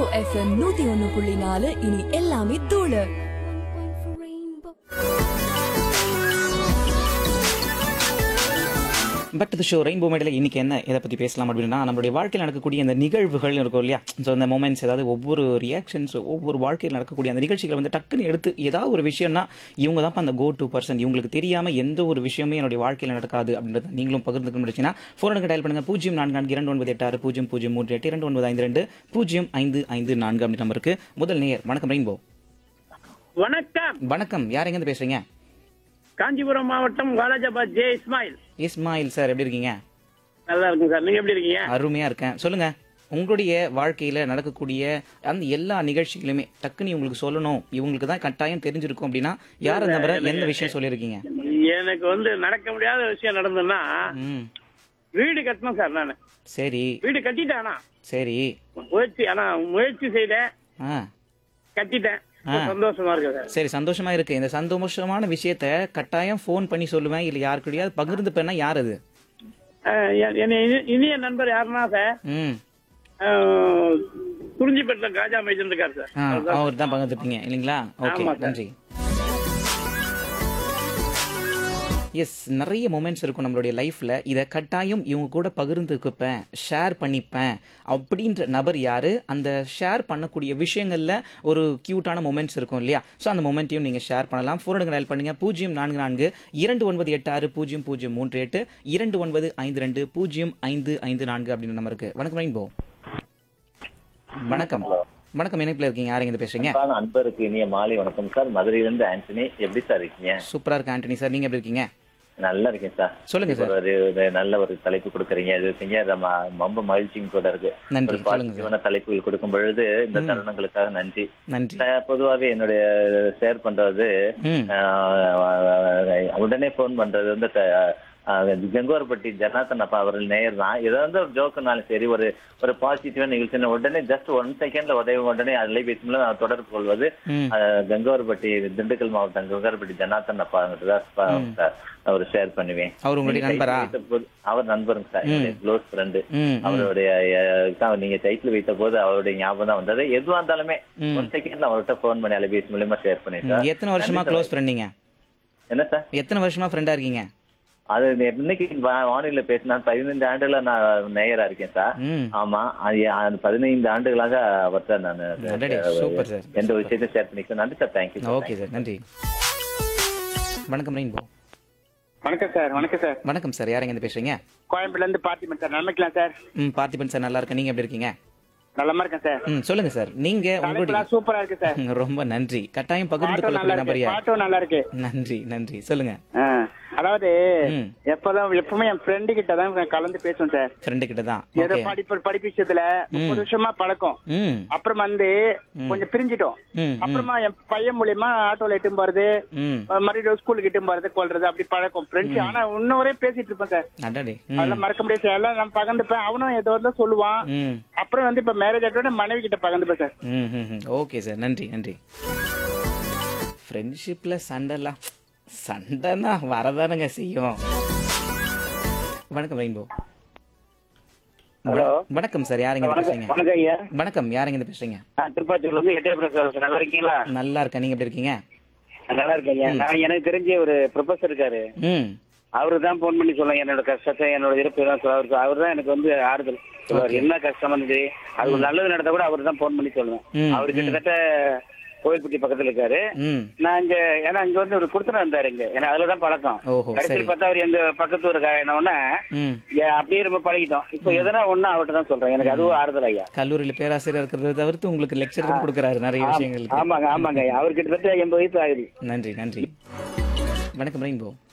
FM நூத்தி ஒன்னு புள்ளி நாலு இனி எல்லாமே தூளு பட் த ஷோ ரெயின்போ மேடையில் இன்னைக்கு என்ன இதை பற்றி பேசலாம் அப்படின்னா நம்மளுடைய வாழ்க்கையில் நடக்கக்கூடிய அந்த நிகழ்வுகள் இருக்கும் இல்லையா ஸோ அந்த மூமெண்ட்ஸ் ஏதாவது ஒவ்வொரு ரியாக்ஷன்ஸ் ஒவ்வொரு வாழ்க்கையில் நடக்கக்கூடிய அந்த நிகழ்ச்சிகளை வந்து டக்குன்னு எடுத்து ஏதாவது ஒரு விஷயம்னா இவங்க தான் அந்த கோ டு பர்சன் இவங்களுக்கு தெரியாமல் எந்த ஒரு விஷயமே என்னுடைய வாழ்க்கையில் நடக்காது அப்படின்றத நீங்களும் பகிர்ந்துக்க முடிச்சுன்னா ஃபோனுக்கு டயல் பண்ணுங்க பூஜ்ஜியம் நான்கு நான்கு இரண்டு ஒன்பது எட்டு ஆறு பூஜ்ஜியம் பூஜ்ஜியம் மூன்று எட்டு இரண்டு ஒன்பது ஐந்து ரெண்டு பூஜ்ஜியம் ஐந்து ஐந்து நான்கு அப்படி நம்பருக்கு முதல் நேயர் வணக்கம் ரெயின்போ வணக்கம் வணக்கம் யார் எங்கேருந்து பேசுறீங்க காஞ்சிபுரம் மாவட்டம் வாலாஜாபாத் ஜே இஸ்மாயில் இஸ்மாயில் சார் எப்படி இருக்கீங்க நல்லா இருக்குங்க சார் நீங்க எப்படி இருக்கீங்க அருமையா இருக்கேன் சொல்லுங்க உங்களுடைய வாழ்க்கையில நடக்கக்கூடிய அந்த எல்லா நிகழ்ச்சிகளுமே டக்குன்னு உங்களுக்கு சொல்லணும் இவங்களுக்கு தான் கட்டாயம் தெரிஞ்சிருக்கும் அப்படின்னா யார் அந்த நபரை எந்த விஷயம் சொல்லியிருக்கீங்க எனக்கு வந்து நடக்க முடியாத விஷயம் நடந்ததுன்னா ம் வீடு கட்டணும் சார் நான் சரி வீடு கட்டிட்டேன் ஆனா சரி முயற்சி ஆனா முயற்சி செய்தேன் ஆ கட்டிட்டேன் இப்ப சந்தோஷமா இருக்கு சார் சரி சந்தோஷமா இருக்கு இந்த சந்தோஷமான விஷயத்த கட்டாயம் ஃபோன் பண்ணி சொல்லுவேன் இல்ல யாருக்கிட்டயாவது பகிர்ந்து பண்ணா யார் அது அஹ் என்- என்னை இனி- இனிய நண்பர் யாருன்னா சார் ம் அஹ், குறிஞ்சிப்பேட்டில் காஜா மைஜன் இருக்கார் சார் ஆ அவர் தான் பகிர்ந்துப்பீங்க இல்லைங்களா ஓகே ஆமா சார். நன்றி எஸ் நிறைய மொமெண்ட்ஸ் இருக்கும் நம்மளுடைய லைஃப்பில் இதை கட்டாயம் இவங்க கூட பகிர்ந்துக்குப்பேன் ஷேர் பண்ணிப்பேன் அப்படின்ற நபர் யார் அந்த ஷேர் பண்ணக்கூடிய விஷயங்களில் ஒரு க்யூட்டான மொமெண்ட்ஸ் இருக்கும் இல்லையா ஸோ அந்த மொமெண்ட்டையும் நீங்கள் ஷேர் பண்ணலாம் ஃபோன் டயல் பண்ணுங்க பூஜ்ஜியம் நான்கு நான்கு இரண்டு ஒன்பது எட்டு ஆறு பூஜ்ஜியம் பூஜ்ஜியம் மூன்று எட்டு இரண்டு ஒன்பது ஐந்து ரெண்டு பூஜ்ஜியம் ஐந்து ஐந்து நான்கு அப்படின்னு நம்பருக்கு வணக்கம் ரெயின்போ வணக்கம் வணக்கம் இணைப்பில் இருக்கீங்க யார் எங்க பேசுறீங்க அன்பான அன்பருக்கு இனிய மாலை வணக்கம் சார் மதுரையிலிருந்து ஆண்டனி எப்படி சார் இருக்கீங்க சூப்பரா இருக்கு ஆண்டனி சார் நீங்க எப்படி இருக்கீங்க நல்லா இருக்கேன் சார் சொல்லுங்க இப்ப ஒரு ஒரு நல்ல ஒரு தலைப்பு கொடுக்குறீங்க இது செஞ்ச நம்ம ரொம்ப மகிழ்ச்சியும் கூட இருக்கு நன்றி ஒரு சொல்லுங்க சார் பாசிட்டிவான தலைப்புகள் கொடுக்கும் பொழுது இந்த தருணங்களுக்காக நன்றி நன்றி நான் பொதுவாவே என்னுடைய ஷேர் பண்றது ம் ஆஹ், உடனே போன் பண்றது வந்து க- ஆஹ், கங்கோரப்பட்டி ஜனார்த்தன் அப்பா அவர்கள் நேயர் தான் ஏதோ வந்து ஒரு ஜோக்குனாலும் சரி ஒரு ஒரு பாசிட்டிவான நிகழ்ச்சி உடனே ஜஸ்ட் ஒன் செகண்ட்ல உதவி உடனே அலைபேசி மூலம் நான் தொடர்பு கொள்வது ம் ஆஹ், கங்கோரப்பட்டி திண்டுக்கல் மாவட்டம் கங்கோரப்பட்டி ஜனார்த்தன் அப்பா தான் சார் அவர் ஷேர் பண்ணுவேன் அவர் உங்களுடைய நீங்க நண்பரா டைட்டில் வைத்த போது- அவர் நண்பருங்க சார் க்ளோஸ் ஃப்ரெண்டு ம் ம். அவருடைய அஹ், தான் நீங்க டைட்டில் வைத்த போது அவருடைய ஞாபகம் தான் வந்தது எதுவா இருந்தாலுமே ம். ஒரு செகண்ட்ல அவர்கிட்ட ஃபோன் பண்ணி அலைபேசி மூலியமா ஷேர் பண்ணிட்டேன் எத்தனை வருஷமா க்ளோஸ் ஃப்ரெண்டிங்க என்ன சார் எத்தனை வருஷமா ஃப்ரெண்டா இருக்கீங்க அது இன்னைக்கு வா- வானொலியில பேசினா பதினைந்து ஆண்டுகளா நான் நேயரா இருக்கேன் சார் ம் ஆமா அது அது பதினைந்து ஆண்டுகளாக அவர்கிட்ட நான் அடடே, சூப்பர் சார். எந்த விஷயத்தையும் ஷேர் பண்ணிக்கிறேன் நன்றி சார் தேங்க்யூ ஓகே சார் நன்றி வணக்கம் ரெயின்போ வணக்கம் சார் வணக்கம் சார் வணக்கம் சார் யார் எங்க பேசுறீங்க கோயம்பேடுல இருந்து பார்த்திபன் சார் நன்மைக்கலாம் சார் ம் பார்த்திபன் சார் நல்லா இருக்கேன் நீங்க எப்படி இருக்கீங்க நல்லமா இருக்கேன் சார் ம் சொல்லுங்க சார் நீங்க உங்களுடைய தலைப்புலாம் சூப்பரா இருக்கு சார் ம், ரொம்ப நன்றி கட்டாயம் பகிர்ந்து பாட்டும் நல்லா கொள்ளக்கூடிய நபர் இருக்கு யார் பாட்டும் நல்லா இருக்கு நன்றி நன்றி சொல்லுங்க ஆ, அதாவது ம் எப்பதான் எப்பவுமே என் ஃப்ரெண்டு கிட்ட தான் நான் கலந்து பேசுவேன் சார் ஃப்ரெண்டு கிட்ட தான் ஏதோ ஓகே படிப்பு படிப்பு விஷயத்துல முப்பது வருஷமா பழக்கம் ம் அப்புறம் வந்து கொஞ்சம் பிரிஞ்சிட்டோம் ம் ம் அப்புறமா என் பையன் மூலியமா ஆட்டோல இட்டும் போறது ம் அஹ் மறுபடியும் ஸ்கூலுக்கு இட்டும் போறது கொள்றது அப்படி பழக்கம் ஃப்ரெண்ட்ஸ் ஆனா இன்னொரே பேசிட்டு இருப்பேன் சார் அடடே ம் அதெல்லாம் மறக்க முடியாது சார் எல்லாம் நான் பகிர்ந்துப்பேன் அவனும் ஏதோ வந்து சொல்லுவான் ம் அப்புறம் வந்து இப்ப மேரேஜ் ஆகிட்டோட மனைவி கிட்ட பகிர்ந்துப்பேன் சார் ம் ம் ம். ஓகே சார் நன்றி நன்றி ஃப்ரெண்ட்ஷிப்பில் சண்டைலாம் சண்டைனா வரதானுங்க செய்யும் வணக்கம் ரெயின்போ ஹலோ வணக்கம் சார் யாருங்க பேசுறீங்க வணக்கம் ஐயா வணக்கம் யாருங்க பேசுறீங்க நான் திருப்பாச்சூர்ல இருந்து எட்டே சார் நல்லா இருக்கீங்களா நல்லா இருக்கேன் நீங்க எப்படி இருக்கீங்க நல்லா இருக்கேன் ஐயா நான் எனக்கு தெரிஞ்ச ஒரு ப்ரொஃபசர் இருக்காரு ம் அவரு தான் போன் பண்ணி சொல்லுவாங்க என்னோட கஷ்டத்தை என்னோட இருப்பு எல்லாம் சொல்லுவாரு அவர் தான் எனக்கு வந்து ஆறுதல் சொல்லுவார் என்ன கஷ்டம் வந்து அது ஒரு நல்லது நடந்தா கூட அவர் தான் போன் பண்ணி சொல்லுவேன் ம், அவர் கிட்டத்தட்ட கோயில்பட்டி பக்கத்துல இருக்காரு ம் நான் இங்க ஏன்னா இங்க வந்து ஒரு கொடுத்துட்டு இருந்தாரு இங்க ஏன்னா அதுலதான் பழக்கம் ஓஹோ சரி கடைசியில் பார்த்தா அவர் எங்க பக்கத்து ஒரு என்ன உடனே ம் அப்படியே ரொம்ப பழகிட்டோம் இப்போ எதனா ஒண்ணு அவர்கிட்ட தான் சொல்றேன் எனக்கு அதுவும் ஆறுதல் ஐயா கல்லூரியில் பேராசிரியர் இருக்கிறத தவிர்த்து உங்களுக்கு லெக்சர் கொடுக்குறாரு நிறைய விஷயங்களுக்கு ஆமாங்க ஆமாங்க ஐயா அவர் கிட்டத்தட்ட எண்பது வயசு ஆகுது நன்றி நன்றி வணக்கம் ரெயின்போ